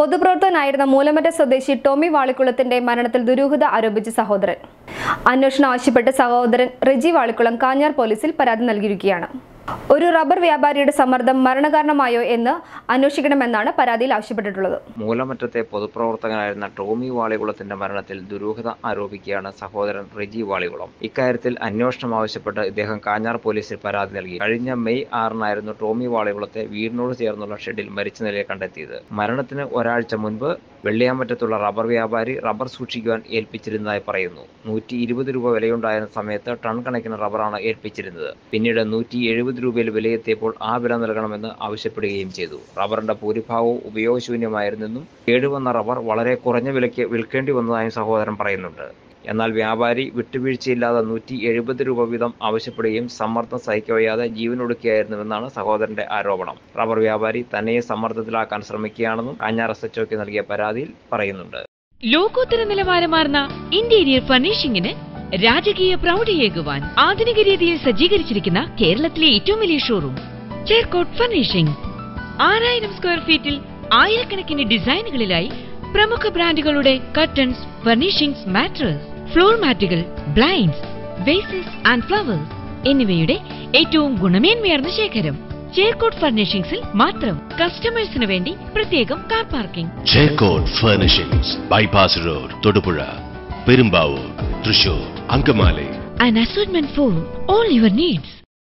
പൊതുപ്രവർത്തകനായിരുന്ന മൂലമറ്റ സ്വദേശി ടോമി വാളിക്കുളത്തിന്റെ മരണത്തിൽ ദുരൂഹത ആരോപിച്ച് സഹോദരൻ അന്വേഷണം ആവശ്യപ്പെട്ട് സഹോദരൻ റിജി വാളിക്കുളം കാഞ്ഞാർ പോലീസിൽ പരാതി നൽകിയിരിക്കുകയാണ് ഒരു റബ്ബർ വ്യാപാരിയുടെ സമ്മർദ്ദം മരണകാരണമായോ എന്ന് അന്വേഷിക്കണമെന്നാണ് പരാതിയിൽ ആവശ്യപ്പെട്ടിട്ടുള്ളത് മൂലമറ്റത്തെ പൊതുപ്രവർത്തകനായിരുന്ന ടോമി വാളികുളത്തിന്റെ മരണത്തിൽ ദുരൂഹത ആരോപിക്കുകയാണ് സഹോദരൻ റിജി വാളികുളം ഇക്കാര്യത്തിൽ അന്വേഷണം ആവശ്യപ്പെട്ട് ഇദ്ദേഹം കാഞ്ഞാർ പോലീസിൽ പരാതി നൽകി കഴിഞ്ഞ മെയ് ആറിനായിരുന്നു ടോമി വാളികുളത്തെ വീടിനോട് ചേർന്നുള്ള ഷെഡിൽ മരിച്ച നിലയിൽ കണ്ടെത്തിയത് മരണത്തിന് ഒരാഴ്ച മുൻപ് വെള്ളിയാമറ്റത്തുള്ള റബ്ബർ വ്യാപാരി റബ്ബർ സൂക്ഷിക്കുവാൻ ഏൽപ്പിച്ചിരുന്നതായി പറയുന്നു നൂറ്റി ഇരുപത് രൂപ വിലയുണ്ടായിരുന്ന സമയത്ത് ടൺ കണക്കിന് റബ്ബറാണ് ഏൽപ്പിച്ചിരുന്നത് പിന്നീട് നൂറ്റി എഴുപത് രൂപയിൽ വിലയെത്തിയപ്പോൾ ആ വില നൽകണമെന്ന് ആവശ്യപ്പെടുകയും ചെയ്തു റബ്ബറിന്റെ ഭൂരിഭാഗവും ഉപയോഗശൂന്യമായിരുന്നെന്നും കേടുവന്ന റബ്ബർ വളരെ കുറഞ്ഞ വിലയ്ക്ക് വിൽക്കേണ്ടി വന്നതായും സഹോദരൻ പറയുന്നുണ്ട് എന്നാൽ വ്യാപാരി വിട്ടുവീഴ്ചയില്ലാതെ നൂറ്റി എഴുപത് രൂപ വീതം ആവശ്യപ്പെടുകയും സമ്മർദ്ദം സഹിക്കവയ്യാതെ ജീവനൊടുക്കുകയായിരുന്നുവെന്നാണ് സഹോദരന്റെ ആരോപണം റബ്ബർ വ്യാപാരി തന്നെ സമ്മർദ്ദത്തിലാക്കാൻ ശ്രമിക്കുകയാണെന്നും കാഞ്ഞാർ എസ് എച്ച് നൽകിയ പരാതിയിൽ പറയുന്നുണ്ട് ലോകോത്തര നിലവാരമാർന്ന ഇന്റീരിയർ ഫർണിഷിംഗിന് രാജകീയ പ്രൗഢിയേകുവാൻ ആധുനിക രീതിയിൽ സജ്ജീകരിച്ചിരിക്കുന്ന കേരളത്തിലെ ഏറ്റവും വലിയ ഷോറൂം ചേർക്കോട്ട് ഫർണിഷിംഗ് ആറായിരം സ്ക്വയർ ഫീറ്റിൽ ആയിരക്കണക്കിന് ഡിസൈനുകളിലായി പ്രമുഖ ബ്രാൻഡുകളുടെ കർട്ടൻസ് ഫർണിഷിംഗ്സ് മാട്രസ് ഫ്ലോർ മാറ്റുകൾ ബ്ലൈൻഡ്സ് വേസസ് ആൻഡ് ഫ്ലവേഴ്സ് എന്നിവയുടെ ഏറ്റവും ഗുണമേന്മയാർന്ന ശേഖരം ചേർക്കോട്ട് ഫർണിഷിംഗ്സിൽ മാത്രം കസ്റ്റമേഴ്സിന് വേണ്ടി പ്രത്യേകം car parking Chekkott furnishings bypass road Thodupuzha Perumbavoor Thrissur Angamaly an assortment for all your needs.